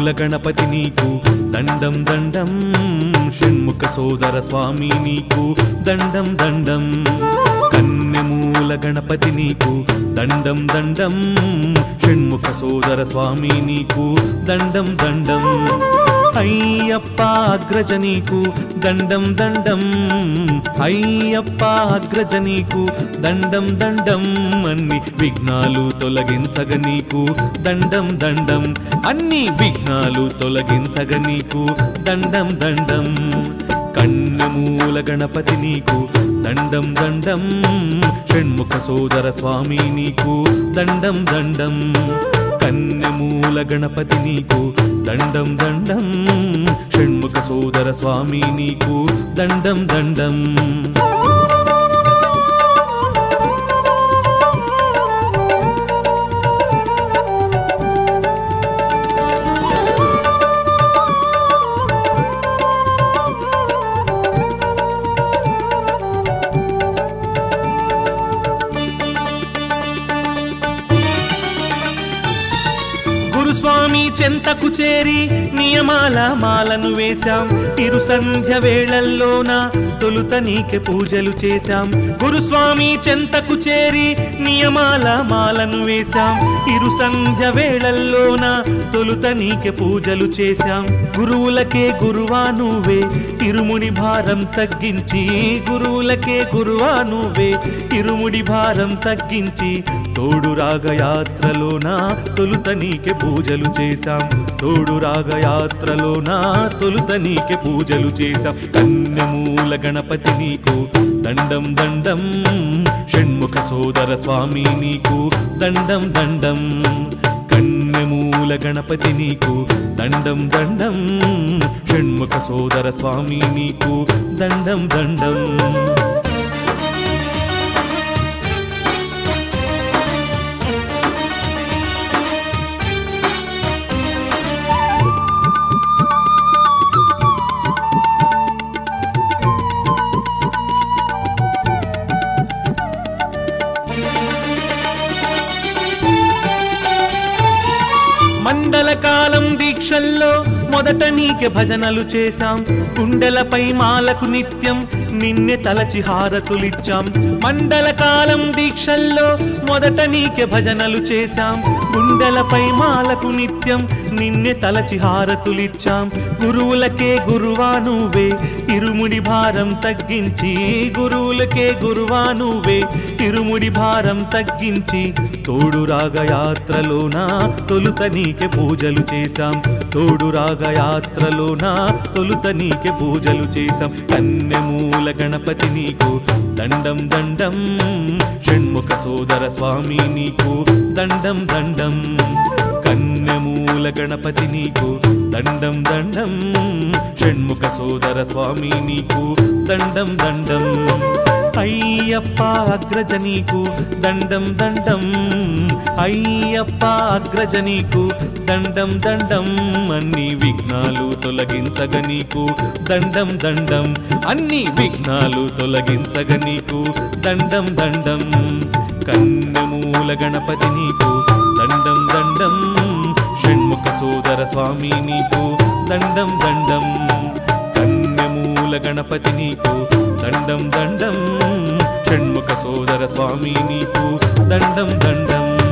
కన్యమూల గణపతి నీకు దండం దండం షణ్ముఖ సోదర స్వామి నీకు దండం దండం కన్యమూల గణపతి నీకు దండం దండం షణ్ముఖ సోదర స్వామి నీకు దండం దండం అయ్యప్ప అగ్రజ నీకు దండం దండం అయ్యప్ప అగ్రజ నీకు దండం దండం అన్ని విఘ్నాలు తొలగించగ నీకు దండం దండం అన్ని విఘ్నాలు తొలగించగ నీకు దండం దండం కన్నమూల గణపతి నీకు దండం దండం షణ్ముఖ సోదర స్వామి నీకు దండం దండం కన్నెమూల గణపతి నీకు దండం దండం షణ్ముఖ సోదర స్వామి నీకు దండం దండం గురుస్వామి చెంతకు చేరి నియమాల మాలను వేశాం తిరు సంధ్య వేళల్లోన తొలుత నీకే పూజలు చేశాం గురుస్వామి చెంతకు చేరి నియమాల మాలను వేశాం ఇరు సంధ్య వేళల్లోన తొలుత నీకే పూజలు చేశాం గురువులకే గురువా నువ్వే ఇరుముడి భారం తగ్గించి గురువులకే గురువా నువ్వే ఇరుముడి భారం తగ్గించి తోడు రాగయాత్రలోన తొలుత నీకే పూజలు చేశాం తోడు రాగయాత్రలోన తొలుత నీకే పూజలు చేశాం కన్యమూల గణపతి నీకు దండం దండం షణ్ముఖ సోదర స్వామి నీకు దండం దండం కన్యమూల గణపతి నీకు దండం దండం షణ్ముఖ సోదర స్వామి నీకు దండం దండం మండల కాలం దీక్షల్లో మొదట నీకే భజనలు చేశాం గుండెలపై మాలకు నిత్యం నిన్నే తలచి హారతులిచ్చాం మండల కాలం దీక్షల్లో మొదట నీకే భజనలు చేశాం గుండెలపై మాలకు నిత్యం నిన్నే తలచి హారతులిచ్చాం గురువులకే గురువా నువ్వే ఇరుముడి భారం తగ్గించి గురువులకే గురువా నువ్వే ఇరుముడి భారం తగ్గించి తోడు రాగయాత్రలోన తొలుత నీకే పూజలు చేశాం తోడు రాగయాత్రలోన తొలుత నీకే పూజలు చేశాం కన్యమూల గణపతి నీకు దండం దండం షణ్ముఖ సోదర స్వామి నీకు దండం దండం కన్యమూల గణపతి నీకు దండం దండం షణ్ముఖ సోదర స్వామి నీకు దండం దండం అయ్యప్ప అగ్రజ నీకు దండం దండం అయ్యప్ప అగ్రజ నీకు దండం దండం అన్ని విఘ్నాలు తొలగించగ నీకు దండం దండం అన్ని విఘ్నాలు తొలగించగ నీకు దండం దండం కన్నమూల గణపతి నీకు దండం దండం షణ్ముఖ సోదర స్వామి నీకు దండం దండం కన్యమూల గణపతి నీకు దండం దండం షణ్ముఖ సోదర స్వామి నీకు దండం దండం